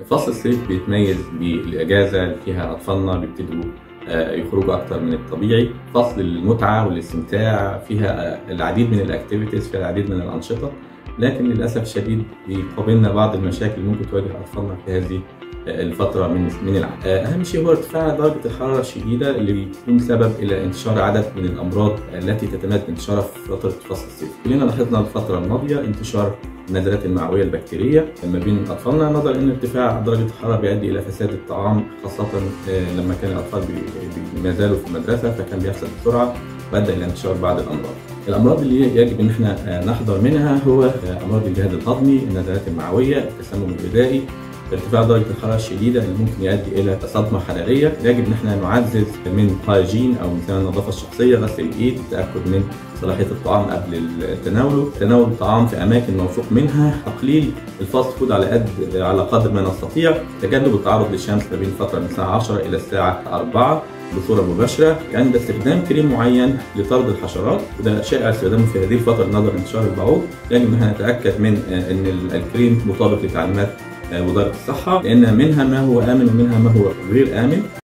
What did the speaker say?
فصل الصيف بيتميز بالاجازه اللي فيها اطفالنا بيبتدوا آه، يخرجوا اكتر من الطبيعي فصل المتعه والاستمتاع فيها آه، العديد من الاكتيفيتيز فيها العديد من الانشطه لكن للاسف الشديد بيقابلنا بعض المشاكل اللي ممكن تواجه اطفالنا في هذه آه، الفتره من من العام. آه، اهم شيء هو ارتفاع درجه الحراره الشديده اللي بيكون سبب الى انتشار عدد من الامراض التي تتمادى انتشارها في فتره فصل الصيف. كلنا لاحظنا الفتره الماضيه انتشار النزلات المعويه البكتيريه ما بين اطفالنا نظرا ان ارتفاع درجه الحراره بيؤدي الى فساد الطعام خاصه آه، لما كان الاطفال بي- بي- ما زالوا في المدرسه فكان بيحصل بسرعه وادى الى انتشار بعض الامراض. الامراض اللي يجب ان احنا آه، نحذر منها هو آه، امراض الجهاز الهضمي، النزلات المعويه، التسمم الغذائي، ارتفاع درجه الحراره الشديده اللي ممكن يؤدي الى صدمه حراريه، يجب ان احنا نعزز من هايجين او مثلا النظافه الشخصيه، غسل الايد، التاكد من صلاحيه الطعام قبل تناوله، تناول الطعام في اماكن موثوق منها، تقليل الفاست فود على قد على قدر ما نستطيع، تجنب التعرض للشمس ما بين فتره من الساعه 10 الى الساعه 4 بصوره مباشره عند استخدام كريم معين لطرد الحشرات وده شائع استخدامه في هذه الفتره نظرا لانتشار البعوض يجب ان احنا نتاكد من آه، ان ال- الكريم مطابق لتعليمات آه، وزاره الصحه لان منها ما هو امن ومنها ما هو غير امن